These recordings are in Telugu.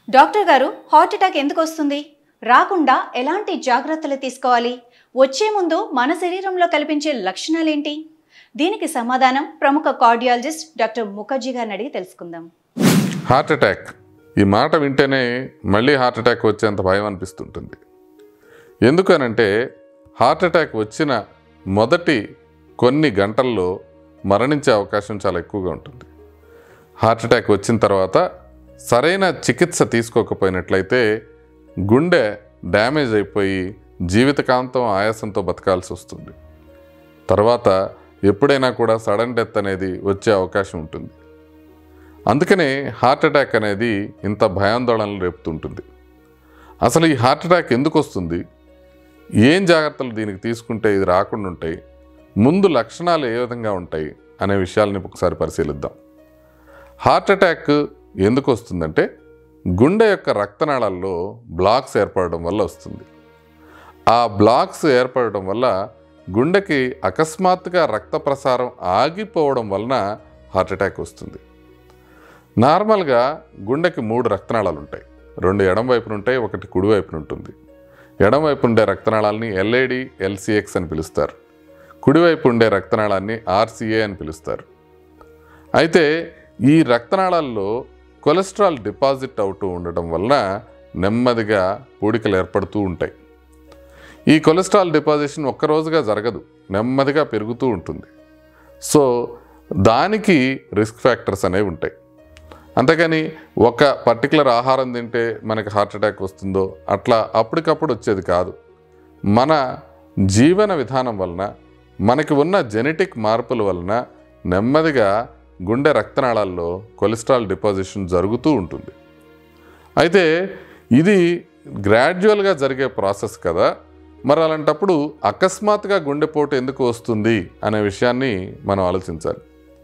డాక్టర్ గారు హార్ట్ అటాక్ ఎందుకు వస్తుంది రాకుండా ఎలాంటి జాగ్రత్తలు తీసుకోవాలి వచ్చే ముందు మన శరీరంలో కల్పించే లక్షణాలేంటి దీనికి సమాధానం ప్రముఖ కార్డియాలజిస్ట్ డాక్టర్ ముఖర్జీ గారిని అడిగి తెలుసుకుందాం హార్ట్ అటాక్ ఈ మాట వింటేనే మళ్ళీ హార్ట్ అటాక్ వచ్చేంత భయం అనిపిస్తుంటుంది ఎందుకనంటే హార్ట్ అటాక్ వచ్చిన మొదటి కొన్ని గంటల్లో మరణించే అవకాశం చాలా ఎక్కువగా ఉంటుంది హార్ట్ అటాక్ వచ్చిన తర్వాత సరైన చికిత్స తీసుకోకపోయినట్లయితే గుండె డ్యామేజ్ అయిపోయి జీవితకాంతం ఆయాసంతో బతకాల్సి వస్తుంది తర్వాత ఎప్పుడైనా కూడా సడన్ డెత్ అనేది వచ్చే అవకాశం ఉంటుంది అందుకనే హార్ట్ అటాక్ అనేది ఇంత భయాందోళనలు రేపుతుంటుంది అసలు ఈ హార్ట్ అటాక్ ఎందుకు వస్తుంది ఏం జాగ్రత్తలు దీనికి తీసుకుంటే ఇది రాకుండా ఉంటాయి ముందు లక్షణాలు ఏ విధంగా ఉంటాయి అనే విషయాలని ఒకసారి పరిశీలిద్దాం హార్ట్ అటాక్ ఎందుకు వస్తుందంటే గుండె యొక్క రక్తనాళాల్లో బ్లాక్స్ ఏర్పడడం వల్ల వస్తుంది ఆ బ్లాక్స్ ఏర్పడడం వల్ల గుండెకి అకస్మాత్తుగా రక్త ప్రసారం ఆగిపోవడం వలన హార్ట్ అటాక్ వస్తుంది నార్మల్గా గుండెకి మూడు రక్తనాళాలు ఉంటాయి రెండు ఎడం వైపున ఉంటాయి ఒకటి కుడి వైపున ఉంటుంది ఎడం వైపు ఉండే రక్తనాళాలని ఎల్ఏడి ఎల్సిఎక్స్ అని పిలుస్తారు కుడివైపు ఉండే రక్తనాళాన్ని ఆర్సిఏ అని పిలుస్తారు అయితే ఈ రక్తనాళాల్లో కొలెస్ట్రాల్ డిపాజిట్ అవుతూ ఉండటం వలన నెమ్మదిగా పూడికలు ఏర్పడుతూ ఉంటాయి ఈ కొలెస్ట్రాల్ డిపాజిషన్ ఒక్కరోజుగా జరగదు నెమ్మదిగా పెరుగుతూ ఉంటుంది సో దానికి రిస్క్ ఫ్యాక్టర్స్ అనేవి ఉంటాయి అంతేకాని ఒక పర్టికులర్ ఆహారం తింటే మనకి హార్ట్ అటాక్ వస్తుందో అట్లా అప్పటికప్పుడు వచ్చేది కాదు మన జీవన విధానం వలన మనకి ఉన్న జెనెటిక్ మార్పుల వలన నెమ్మదిగా గుండె రక్తనాళాల్లో కొలెస్ట్రాల్ డిపాజిషన్ జరుగుతూ ఉంటుంది అయితే ఇది గ్రాడ్యువల్గా జరిగే ప్రాసెస్ కదా మరి అలాంటప్పుడు అకస్మాత్తుగా గుండెపోటు ఎందుకు వస్తుంది అనే విషయాన్ని మనం ఆలోచించాలి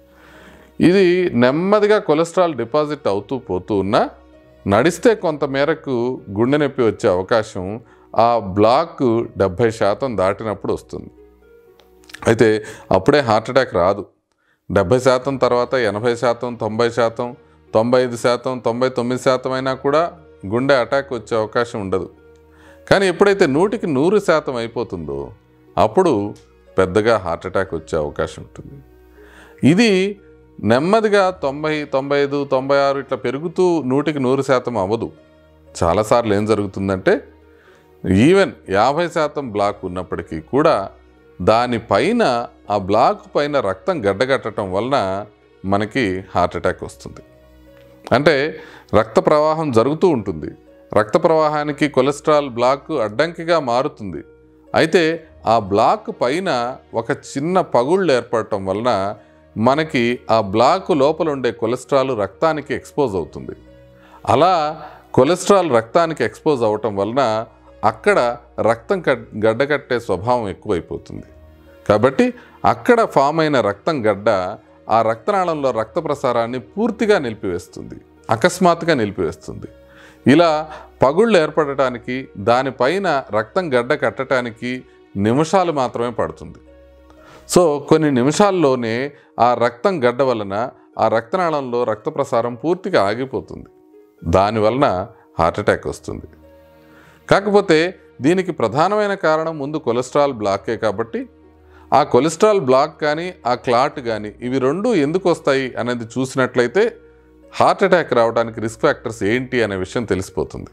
ఇది నెమ్మదిగా కొలెస్ట్రాల్ డిపాజిట్ అవుతూ పోతూ ఉన్నా నడిస్తే కొంత మేరకు గుండె నొప్పి వచ్చే అవకాశం ఆ బ్లాక్ డెబ్భై శాతం దాటినప్పుడు వస్తుంది అయితే అప్పుడే హార్ట్ అటాక్ రాదు డెబ్భై శాతం తర్వాత ఎనభై శాతం తొంభై శాతం తొంభై ఐదు శాతం తొంభై తొమ్మిది శాతం అయినా కూడా గుండె అటాక్ వచ్చే అవకాశం ఉండదు కానీ ఎప్పుడైతే నూటికి నూరు శాతం అయిపోతుందో అప్పుడు పెద్దగా హార్ట్ అటాక్ వచ్చే అవకాశం ఉంటుంది ఇది నెమ్మదిగా తొంభై తొంభై ఐదు తొంభై ఆరు ఇట్లా పెరుగుతూ నూటికి నూరు శాతం అవ్వదు చాలాసార్లు ఏం జరుగుతుందంటే ఈవెన్ యాభై శాతం బ్లాక్ ఉన్నప్పటికీ కూడా దానిపైన ఆ బ్లాక్ పైన రక్తం గడ్డగట్టడం వలన మనకి హార్ట్ అటాక్ వస్తుంది అంటే రక్త ప్రవాహం జరుగుతూ ఉంటుంది రక్త ప్రవాహానికి కొలెస్ట్రాల్ బ్లాక్ అడ్డంకిగా మారుతుంది అయితే ఆ బ్లాక్ పైన ఒక చిన్న పగుళ్ళు ఏర్పడటం వలన మనకి ఆ బ్లాక్ లోపల ఉండే కొలెస్ట్రాల్ రక్తానికి ఎక్స్పోజ్ అవుతుంది అలా కొలెస్ట్రాల్ రక్తానికి ఎక్స్పోజ్ అవటం వలన అక్కడ రక్తం కట్ గడ్డకట్టే స్వభావం ఎక్కువైపోతుంది కాబట్టి అక్కడ ఫామ్ అయిన రక్తం గడ్డ ఆ రక్తనాళంలో రక్త ప్రసారాన్ని పూర్తిగా నిలిపివేస్తుంది అకస్మాత్తుగా నిలిపివేస్తుంది ఇలా పగుళ్ళు ఏర్పడటానికి దానిపైన రక్తం గడ్డ కట్టడానికి నిమిషాలు మాత్రమే పడుతుంది సో కొన్ని నిమిషాల్లోనే ఆ రక్తం గడ్డ వలన ఆ రక్తనాళంలో రక్త ప్రసారం పూర్తిగా ఆగిపోతుంది దానివలన హార్ట్ అటాక్ వస్తుంది కాకపోతే దీనికి ప్రధానమైన కారణం ముందు కొలెస్ట్రాల్ బ్లాకే కాబట్టి ఆ కొలెస్ట్రాల్ బ్లాక్ కానీ ఆ క్లాట్ కానీ ఇవి రెండు ఎందుకు వస్తాయి అనేది చూసినట్లయితే హార్ట్ అటాక్ రావడానికి రిస్క్ ఫ్యాక్టర్స్ ఏంటి అనే విషయం తెలిసిపోతుంది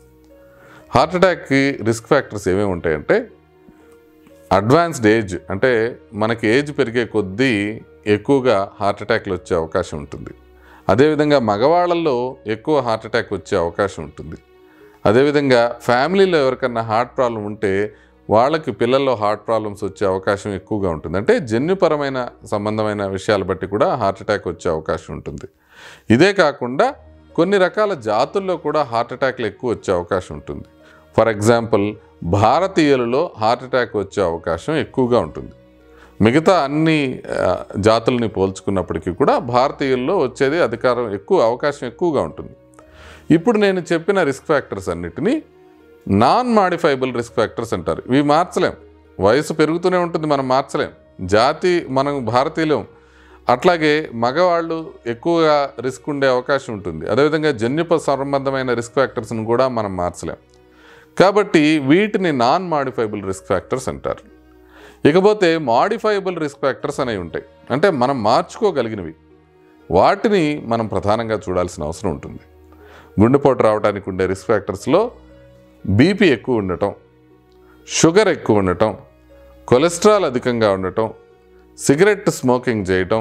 హార్ట్ అటాక్కి రిస్క్ ఫ్యాక్టర్స్ ఏమేమి ఉంటాయంటే అడ్వాన్స్డ్ ఏజ్ అంటే మనకి ఏజ్ పెరిగే కొద్దీ ఎక్కువగా హార్ట్ అటాక్లు వచ్చే అవకాశం ఉంటుంది అదేవిధంగా మగవాళ్ళల్లో ఎక్కువ హార్ట్ అటాక్ వచ్చే అవకాశం ఉంటుంది అదేవిధంగా ఫ్యామిలీలో ఎవరికన్నా హార్ట్ ప్రాబ్లం ఉంటే వాళ్ళకి పిల్లల్లో హార్ట్ ప్రాబ్లమ్స్ వచ్చే అవకాశం ఎక్కువగా ఉంటుంది అంటే జన్యుపరమైన సంబంధమైన విషయాల బట్టి కూడా హార్ట్ అటాక్ వచ్చే అవకాశం ఉంటుంది ఇదే కాకుండా కొన్ని రకాల జాతుల్లో కూడా హార్ట్ అటాక్లు ఎక్కువ వచ్చే అవకాశం ఉంటుంది ఫర్ ఎగ్జాంపుల్ భారతీయులలో హార్ట్ అటాక్ వచ్చే అవకాశం ఎక్కువగా ఉంటుంది మిగతా అన్ని ఆ, జాతుల్ని పోల్చుకున్నప్పటికీ కూడా భారతీయుల్లో వచ్చేది అధికారం ఎక్కువ అవకాశం ఎక్కువగా ఉంటుంది ఇప్పుడు నేను చెప్పిన రిస్క్ ఫ్యాక్టర్స్ అన్నిటినీ నాన్ మాడిఫైబుల్ రిస్క్ ఫ్యాక్టర్స్ అంటారు ఇవి మార్చలేం వయసు పెరుగుతూనే ఉంటుంది మనం మార్చలేం జాతి మనం భారతీయులం అట్లాగే మగవాళ్ళు ఎక్కువగా రిస్క్ ఉండే అవకాశం ఉంటుంది అదేవిధంగా జన్యుప సంబంధమైన రిస్క్ ఫ్యాక్టర్స్ను కూడా మనం మార్చలేం కాబట్టి వీటిని నాన్ మాడిఫైబుల్ రిస్క్ ఫ్యాక్టర్స్ అంటారు ఇకపోతే మాడిఫైబుల్ రిస్క్ ఫ్యాక్టర్స్ అనేవి ఉంటాయి అంటే మనం మార్చుకోగలిగినవి వాటిని మనం ప్రధానంగా చూడాల్సిన అవసరం ఉంటుంది గుండెపోటు రావడానికి ఉండే రిస్క్ ఫ్యాక్టర్స్లో బీపీ ఎక్కువ ఉండటం షుగర్ ఎక్కువ ఉండటం కొలెస్ట్రాల్ అధికంగా ఉండటం సిగరెట్ స్మోకింగ్ చేయటం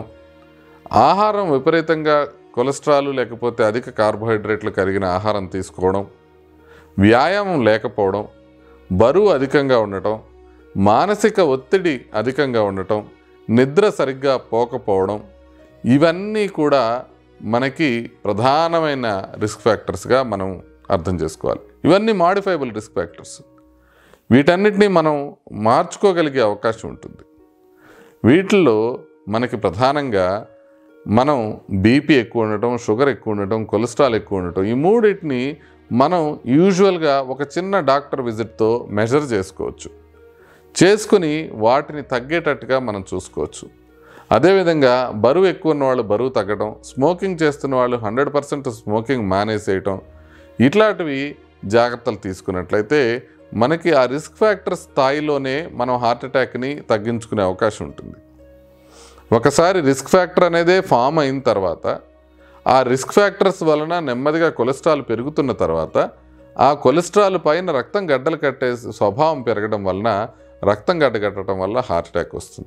ఆహారం విపరీతంగా కొలెస్ట్రాల్ లేకపోతే అధిక కార్బోహైడ్రేట్లు కలిగిన ఆహారం తీసుకోవడం వ్యాయామం లేకపోవడం బరువు అధికంగా ఉండటం మానసిక ఒత్తిడి అధికంగా ఉండటం నిద్ర సరిగ్గా పోకపోవడం ఇవన్నీ కూడా మనకి ప్రధానమైన రిస్క్ ఫ్యాక్టర్స్గా మనం అర్థం చేసుకోవాలి ఇవన్నీ మాడిఫైబుల్ రిస్క్ ఫ్యాక్టర్స్ వీటన్నిటిని మనం మార్చుకోగలిగే అవకాశం ఉంటుంది వీటిల్లో మనకి ప్రధానంగా మనం బీపీ ఎక్కువ ఉండటం షుగర్ ఎక్కువ ఉండటం కొలెస్ట్రాల్ ఎక్కువ ఉండటం ఈ మూడింటిని మనం యూజువల్గా ఒక చిన్న డాక్టర్ విజిట్తో మెజర్ చేసుకోవచ్చు చేసుకుని వాటిని తగ్గేటట్టుగా మనం చూసుకోవచ్చు అదేవిధంగా బరువు ఎక్కువ ఉన్న వాళ్ళు బరువు తగ్గడం స్మోకింగ్ చేస్తున్న వాళ్ళు హండ్రెడ్ పర్సెంట్ స్మోకింగ్ మానేసేయటం ఇట్లాంటివి జాగ్రత్తలు తీసుకున్నట్లయితే మనకి ఆ రిస్క్ ఫ్యాక్టర్ స్థాయిలోనే మనం హార్ట్ అటాక్ని తగ్గించుకునే అవకాశం ఉంటుంది ఒకసారి రిస్క్ ఫ్యాక్టర్ అనేదే ఫామ్ అయిన తర్వాత ఆ రిస్క్ ఫ్యాక్టర్స్ వలన నెమ్మదిగా కొలెస్ట్రాల్ పెరుగుతున్న తర్వాత ఆ కొలెస్ట్రాల్ పైన రక్తం గడ్డలు కట్టే స్వభావం పెరగడం వలన రక్తం గడ్డ కట్టడం వల్ల హార్ట్ అటాక్ వస్తుంది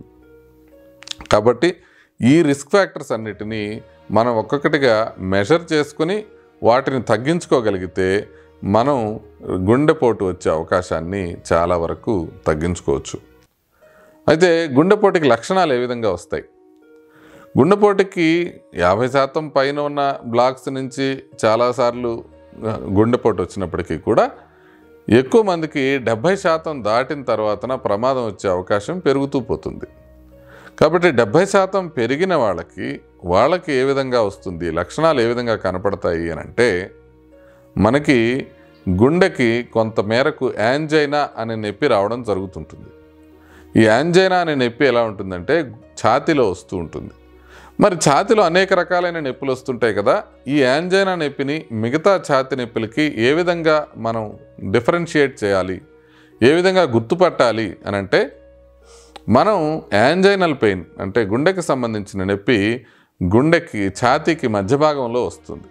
కాబట్టి ఈ రిస్క్ ఫ్యాక్టర్స్ అన్నిటినీ మనం ఒక్కొక్కటిగా మెజర్ చేసుకుని వాటిని తగ్గించుకోగలిగితే మనం గుండెపోటు వచ్చే అవకాశాన్ని చాలా వరకు తగ్గించుకోవచ్చు అయితే గుండెపోటుకి లక్షణాలు ఏ విధంగా వస్తాయి గుండెపోటుకి యాభై శాతం పైన ఉన్న బ్లాక్స్ నుంచి చాలాసార్లు గుండెపోటు వచ్చినప్పటికీ కూడా ఎక్కువ మందికి డెబ్భై శాతం దాటిన తర్వాతన ప్రమాదం వచ్చే అవకాశం పెరుగుతూ పోతుంది కాబట్టి డెబ్భై శాతం పెరిగిన వాళ్ళకి వాళ్ళకి ఏ విధంగా వస్తుంది లక్షణాలు ఏ విధంగా కనపడతాయి అని అంటే మనకి గుండెకి కొంత మేరకు యాంజైనా అనే నొప్పి రావడం జరుగుతుంటుంది ఈ యాంజైనా అనే నొప్పి ఎలా ఉంటుందంటే ఛాతీలో వస్తూ ఉంటుంది మరి ఛాతీలో అనేక రకాలైన నొప్పులు వస్తుంటాయి కదా ఈ యాంజైనా నొప్పిని మిగతా ఛాతీ నొప్పులకి ఏ విధంగా మనం డిఫరెన్షియేట్ చేయాలి ఏ విధంగా గుర్తుపట్టాలి అని అంటే మనం యాంజైనల్ పెయిన్ అంటే గుండెకి సంబంధించిన నొప్పి గుండెకి ఛాతీకి మధ్య భాగంలో వస్తుంది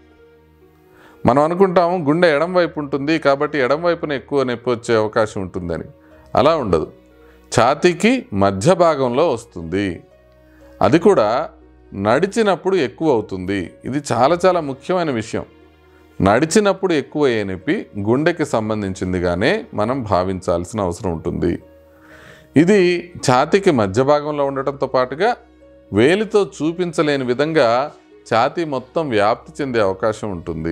మనం అనుకుంటాము గుండె ఎడం వైపు ఉంటుంది కాబట్టి ఎడం వైపున ఎక్కువ నొప్పి వచ్చే అవకాశం ఉంటుందని అలా ఉండదు ఛాతీకి మధ్య భాగంలో వస్తుంది అది కూడా నడిచినప్పుడు ఎక్కువ అవుతుంది ఇది చాలా చాలా ముఖ్యమైన విషయం నడిచినప్పుడు ఎక్కువ అయ్యే నొప్పి గుండెకి సంబంధించిందిగానే మనం భావించాల్సిన అవసరం ఉంటుంది ఇది ఛాతీకి మధ్య భాగంలో ఉండటంతో పాటుగా వేలితో చూపించలేని విధంగా ఛాతీ మొత్తం వ్యాప్తి చెందే అవకాశం ఉంటుంది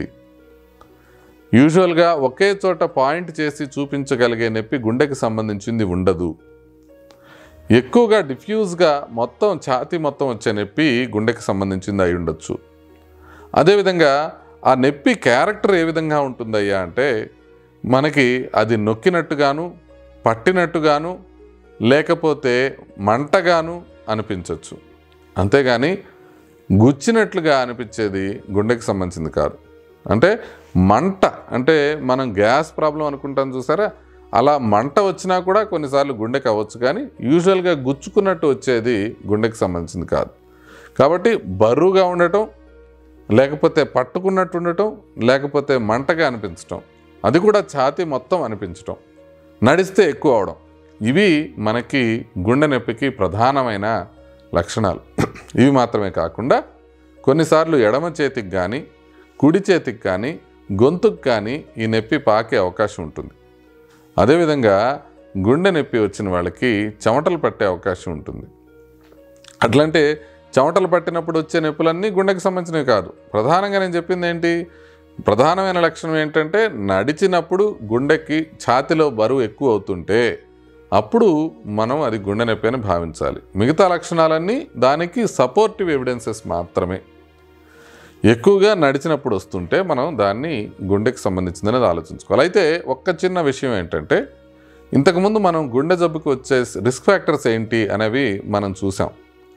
యూజువల్గా ఒకే చోట పాయింట్ చేసి చూపించగలిగే నొప్పి గుండెకి సంబంధించింది ఉండదు ఎక్కువగా డిఫ్యూజ్గా మొత్తం ఛాతీ మొత్తం వచ్చే నొప్పి గుండెకి సంబంధించింది అయి ఉండొచ్చు అదేవిధంగా ఆ నొప్పి క్యారెక్టర్ ఏ విధంగా ఉంటుందయ్యా అంటే మనకి అది నొక్కినట్టుగాను పట్టినట్టుగాను లేకపోతే మంటగాను అనిపించవచ్చు అంతేగాని గుచ్చినట్లుగా అనిపించేది గుండెకి సంబంధించింది కాదు అంటే మంట అంటే మనం గ్యాస్ ప్రాబ్లం అనుకుంటాం చూసారా అలా మంట వచ్చినా కూడా కొన్నిసార్లు గుండెకి అవ్వచ్చు కానీ యూజువల్గా గుచ్చుకున్నట్టు వచ్చేది గుండెకి సంబంధించింది కాదు కాబట్టి బరువుగా ఉండటం లేకపోతే పట్టుకున్నట్టు ఉండటం లేకపోతే మంటగా అనిపించటం అది కూడా ఛాతీ మొత్తం అనిపించటం నడిస్తే ఎక్కువ అవడం ఇవి మనకి గుండె నొప్పికి ప్రధానమైన లక్షణాలు ఇవి మాత్రమే కాకుండా కొన్నిసార్లు ఎడమ చేతికి కానీ కుడి చేతికి కానీ గొంతుకు కానీ ఈ నొప్పి పాకే అవకాశం ఉంటుంది అదేవిధంగా గుండె నొప్పి వచ్చిన వాళ్ళకి చెమటలు పట్టే అవకాశం ఉంటుంది అట్లంటే చెమటలు పట్టినప్పుడు వచ్చే నొప్పులన్నీ గుండెకి సంబంధించినవి కాదు ప్రధానంగా నేను చెప్పింది ఏంటి ప్రధానమైన లక్షణం ఏంటంటే నడిచినప్పుడు గుండెకి ఛాతిలో బరువు ఎక్కువ అవుతుంటే అప్పుడు మనం అది గుండె నొప్పి అని భావించాలి మిగతా లక్షణాలన్నీ దానికి సపోర్టివ్ ఎవిడెన్సెస్ మాత్రమే ఎక్కువగా నడిచినప్పుడు వస్తుంటే మనం దాన్ని గుండెకి సంబంధించిందనేది ఆలోచించుకోవాలి అయితే ఒక్క చిన్న విషయం ఏంటంటే ఇంతకుముందు మనం గుండె జబ్బుకి వచ్చే రిస్క్ ఫ్యాక్టర్స్ ఏంటి అనేవి మనం చూసాం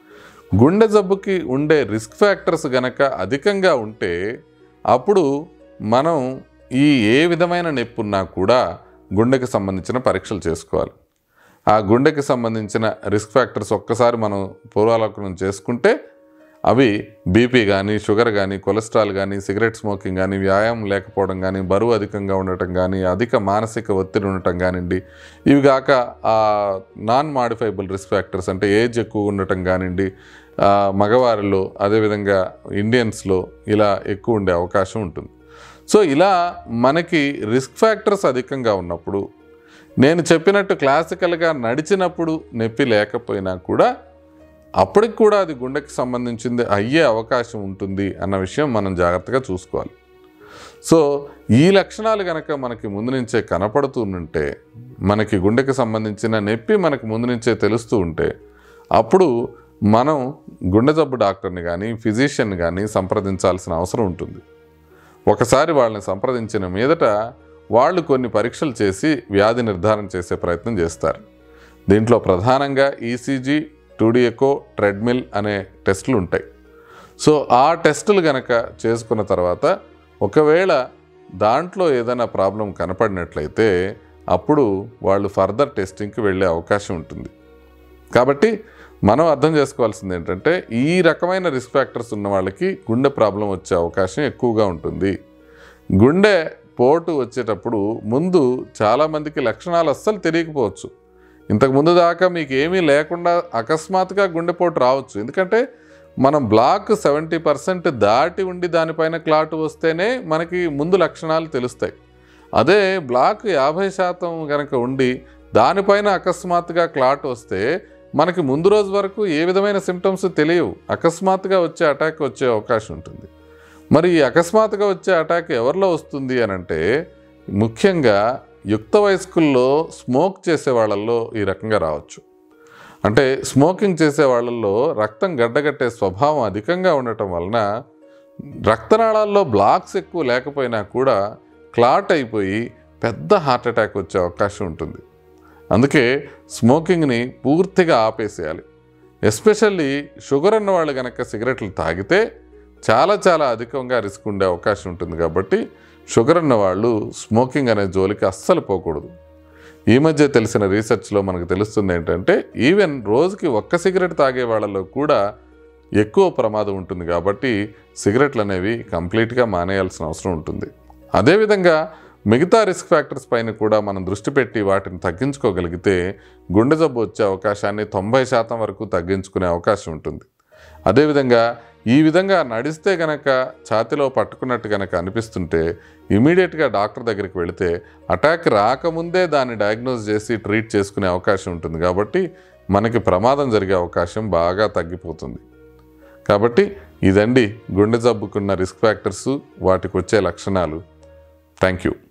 గుండె జబ్బుకి ఉండే రిస్క్ ఫ్యాక్టర్స్ గనక అధికంగా ఉంటే అప్పుడు మనం ఈ ఏ విధమైన నొప్పి ఉన్నా కూడా గుండెకి సంబంధించిన పరీక్షలు చేసుకోవాలి ఆ గుండెకి సంబంధించిన రిస్క్ ఫ్యాక్టర్స్ ఒక్కసారి మనం పూర్వాలోకనం చేసుకుంటే అవి బీపీ కానీ షుగర్ కానీ కొలెస్ట్రాల్ కానీ సిగరెట్ స్మోకింగ్ కానీ వ్యాయామం లేకపోవడం కానీ బరువు అధికంగా ఉండటం కానీ అధిక మానసిక ఒత్తిడి ఉండటం కానివ్వండి ఇవి కాక ఆ నాన్ మాడిఫైబుల్ రిస్క్ ఫ్యాక్టర్స్ అంటే ఏజ్ ఎక్కువ ఉండటం కానివ్వండి ఆ, మగవారిలో అదేవిధంగా ఇండియన్స్లో ఇలా ఎక్కువ ఉండే అవకాశం ఉంటుంది సో ఇలా మనకి రిస్క్ ఫ్యాక్టర్స్ అధికంగా ఉన్నప్పుడు నేను చెప్పినట్టు క్లాసికల్గా నడిచినప్పుడు నొప్పి లేకపోయినా కూడా అప్పటికి కూడా అది గుండెకి సంబంధించింది అయ్యే అవకాశం ఉంటుంది అన్న విషయం మనం జాగ్రత్తగా చూసుకోవాలి సో ఈ లక్షణాలు కనుక మనకి ముందు నుంచే కనపడుతూ ఉంటే మనకి గుండెకి సంబంధించిన నొప్పి మనకి ముందు నుంచే తెలుస్తూ ఉంటే అప్పుడు మనం గుండె జబ్బు డాక్టర్ని కానీ ఫిజిషియన్ కానీ సంప్రదించాల్సిన అవసరం ఉంటుంది ఒకసారి వాళ్ళని సంప్రదించిన మీదట వాళ్ళు కొన్ని పరీక్షలు చేసి వ్యాధి నిర్ధారణ చేసే ప్రయత్నం చేస్తారు దీంట్లో ప్రధానంగా ఈసీజీ టూడీ ఎకో ట్రెడ్మిల్ అనే టెస్టులు ఉంటాయి సో ఆ టెస్టులు గనక చేసుకున్న తర్వాత ఒకవేళ దాంట్లో ఏదైనా ప్రాబ్లం కనపడినట్లయితే అప్పుడు వాళ్ళు ఫర్దర్ టెస్టింగ్కి వెళ్ళే అవకాశం ఉంటుంది కాబట్టి మనం అర్థం చేసుకోవాల్సింది ఏంటంటే ఈ రకమైన రిస్క్ ఫ్యాక్టర్స్ ఉన్న వాళ్ళకి గుండె ప్రాబ్లం వచ్చే అవకాశం ఎక్కువగా ఉంటుంది గుండె పోటు వచ్చేటప్పుడు ముందు చాలామందికి లక్షణాలు అస్సలు తెలియకపోవచ్చు ఇంతకు ముందు దాకా మీకు ఏమీ లేకుండా అకస్మాత్తుగా గుండెపోటు రావచ్చు ఎందుకంటే మనం బ్లాక్ సెవెంటీ పర్సెంట్ దాటి ఉండి దానిపైన క్లాట్ వస్తేనే మనకి ముందు లక్షణాలు తెలుస్తాయి అదే బ్లాక్ యాభై శాతం కనుక ఉండి దానిపైన అకస్మాత్తుగా క్లాట్ వస్తే మనకి ముందు రోజు వరకు ఏ విధమైన సిమ్టమ్స్ తెలియవు అకస్మాత్తుగా వచ్చే అటాక్ వచ్చే అవకాశం ఉంటుంది మరి ఈ అకస్మాత్తుగా వచ్చే అటాక్ ఎవరిలో వస్తుంది అని అంటే ముఖ్యంగా యుక్త వయస్కుల్లో స్మోక్ చేసే వాళ్ళల్లో ఈ రకంగా రావచ్చు అంటే స్మోకింగ్ చేసే వాళ్ళల్లో రక్తం గడ్డగట్టే స్వభావం అధికంగా ఉండటం వలన రక్తనాళాల్లో బ్లాక్స్ ఎక్కువ లేకపోయినా కూడా క్లాట్ అయిపోయి పెద్ద హార్ట్ అటాక్ వచ్చే అవకాశం ఉంటుంది అందుకే స్మోకింగ్ని పూర్తిగా ఆపేసేయాలి ఎస్పెషల్లీ షుగర్ ఉన్న వాళ్ళు కనుక సిగరెట్లు తాగితే చాలా చాలా అధికంగా రిస్క్ ఉండే అవకాశం ఉంటుంది కాబట్టి షుగర్ ఉన్న వాళ్ళు స్మోకింగ్ అనే జోలికి అస్సలు పోకూడదు ఈ మధ్య తెలిసిన రీసెర్చ్లో మనకు తెలుస్తుంది ఏంటంటే ఈవెన్ రోజుకి ఒక్క సిగరెట్ తాగే వాళ్ళలో కూడా ఎక్కువ ప్రమాదం ఉంటుంది కాబట్టి సిగరెట్లు అనేవి కంప్లీట్గా మానేయాల్సిన అవసరం ఉంటుంది అదేవిధంగా మిగతా రిస్క్ ఫ్యాక్టర్స్ పైన కూడా మనం దృష్టి పెట్టి వాటిని తగ్గించుకోగలిగితే గుండె జబ్బు వచ్చే అవకాశాన్ని తొంభై శాతం వరకు తగ్గించుకునే అవకాశం ఉంటుంది అదేవిధంగా ఈ విధంగా నడిస్తే గనక ఛాతిలో పట్టుకున్నట్టు గనక అనిపిస్తుంటే ఇమీడియట్గా డాక్టర్ దగ్గరికి వెళితే అటాక్ రాకముందే దాన్ని డయాగ్నోస్ చేసి ట్రీట్ చేసుకునే అవకాశం ఉంటుంది కాబట్టి మనకి ప్రమాదం జరిగే అవకాశం బాగా తగ్గిపోతుంది కాబట్టి ఇదండి గుండె జబ్బుకున్న రిస్క్ ఫ్యాక్టర్స్ వాటికి వచ్చే లక్షణాలు థ్యాంక్ యూ